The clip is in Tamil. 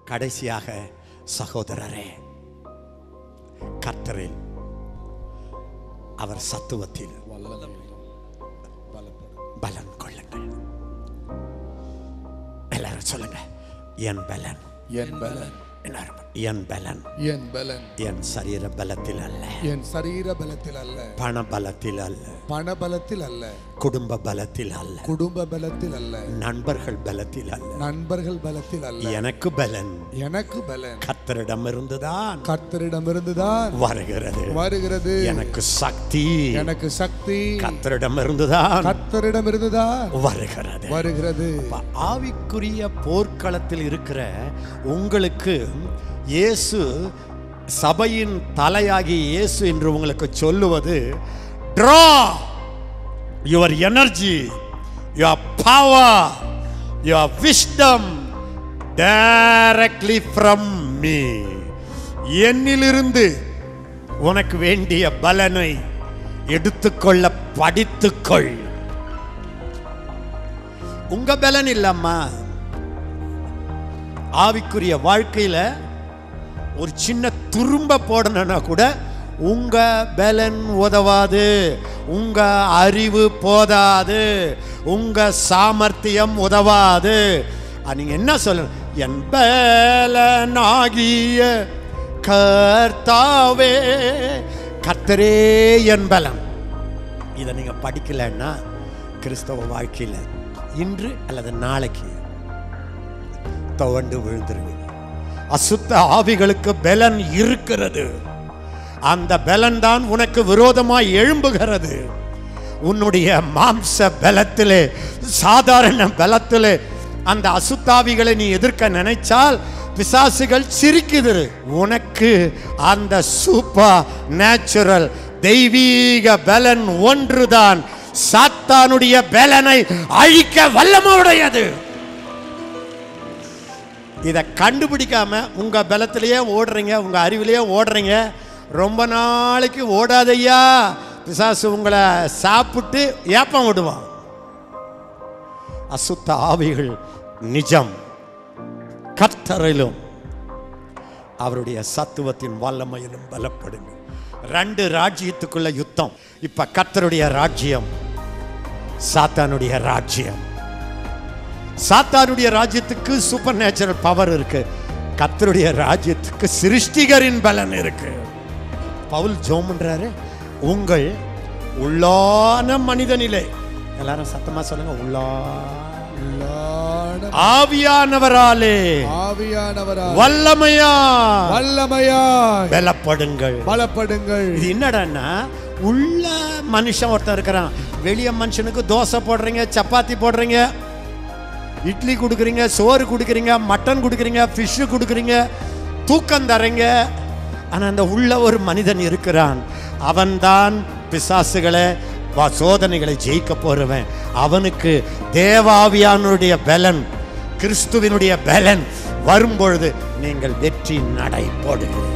கடைசியாக சகோதரரே கர்த்தரில் அவர் சத்துவத்தில் பலன் கொள்ளுங்கள் எல்லாரும் சொல்லுங்க என் பலன் என் பலன் எல்லாரும் என் பலன் என் பலன் என் சரீர பலத்தில் அல்ல என் சரீர பலத்தில் அல்ல பண பலத்தில் அல்ல பண பலத்தில் அல்ல குடும்ப பலத்தில் அல்ல குடும்ப பலத்தில் அல்ல நண்பர்கள் பலத்தில் அல்ல நண்பர்கள் பலத்தில் அல்ல எனக்கு பலன் எனக்கு பலன் கர்த்தரிடமிருந்துதான் கர்த்தரிடமிருந்துதான் வருகிறது வருகிறது எனக்கு சக்தி எனக்கு சக்தி கர்த்தரிடமிருந்துதான் கர்த்தரிடமிருந்துதான் வருகிறது வருகிறது அப்ப ஆவிக்குரிய போர்க்களத்தில் இருக்கிற உங்களுக்கு இயேசு சபையின் தலையாகி இயேசு என்று உங்களுக்கு சொல்லுவது draw your energy your power your wisdom directly from me என்னிலிருந்து உனக்கு வேண்டிய பலனை எடுத்துக்கொள்ள படித்துக்கொள் உங்க பலன் இல்லம்மா ஆவிக்குரிய வாழ்க்கையில ஒரு சின்ன துரும்ப போடணும்னா கூட உங்க பலன் உதவாது உங்க அறிவு போதாது உங்க சாமர்த்தியம் உதவாது அது நீங்க என்ன சொல்லணும் என் பலனாகிய கர்த்தாவே கர்த்தரே என் பலன் இதை நீங்க படிக்கலைன்னா கிறிஸ்தவ வாழ்க்கையில் இன்று அல்லது நாளைக்கு துவண்டு விழுந்துருவீங்க அசுத்த ஆவிகளுக்கு பலன் இருக்கிறது அந்த பலன் தான் உனக்கு விரோதமாய் எழும்புகிறது உன்னுடைய மாம்ச பலத்திலே சாதாரண பலத்திலே அந்த அசுத்தாவிகளை நீ எதிர்க்க நினைச்சால் பிசாசுகள் சிரிக்குது உனக்கு அந்த சூப்பர் நேச்சுரல் தெய்வீக பலன் ஒன்றுதான் சாத்தானுடைய பலனை அழிக்க வல்லமுடையது இதை கண்டுபிடிக்காம உங்க பலத்திலேயே ஓடுறீங்க உங்க அறிவிலேயே ஓடுறீங்க ரொம்ப நாளைக்கு ஓடாதையா பிசாசு உங்களை சாப்பிட்டு ஏப்பம் விடுவான் அசுத்த ஆவிகள் நிஜம் கர்த்தரிலும் அவருடைய சத்துவத்தின் வல்லமையிலும் பலப்படுங்க ரெண்டு ராஜ்யத்துக்குள்ள யுத்தம் இப்ப கர்த்தருடைய ராஜ்யம் சாத்தானுடைய ராஜ்யம் சாத்தானுடைய ராஜ்யத்துக்கு சூப்பர் நேச்சுரல் பவர் இருக்கு கர்த்தருடைய ராஜ்யத்துக்கு சிருஷ்டிகரின் பலன் இருக்கு பவுல் ஜோம்ன்றாரு உங்கள் உள்ளான மனிதனிலே எல்லாரும் சத்தமா சொல்லுங்க உள்ளா உள்ளான ஆவியானவராலே ஆவியானவரா வல்லமையா வல்லமையாய் பலப்படுங்கள் பலப்படுங்கள் இது என்னடான்னா உள்ள மனுஷன் ஒருத்தன் இருக்கிறான் வெளிய மனுஷனுக்கு தோசை போடுறீங்க சப்பாத்தி போடுறீங்க இட்லி கொடுக்குறீங்க சோறு கொடுக்குறீங்க மட்டன் கொடுக்குறீங்க ஃபிஷ்ஷு கொடுக்குறீங்க தூக்கம் தரீங்க ஆனால் அந்த உள்ள ஒரு மனிதன் இருக்கிறான் அவன்தான் பிசாசுகளை வா சோதனைகளை ஜெயிக்க போறவன் அவனுக்கு தேவாவியானுடைய பலன் கிறிஸ்துவினுடைய பலன் வரும்பொழுது நீங்கள் வெற்றி நடை போடுங்கள்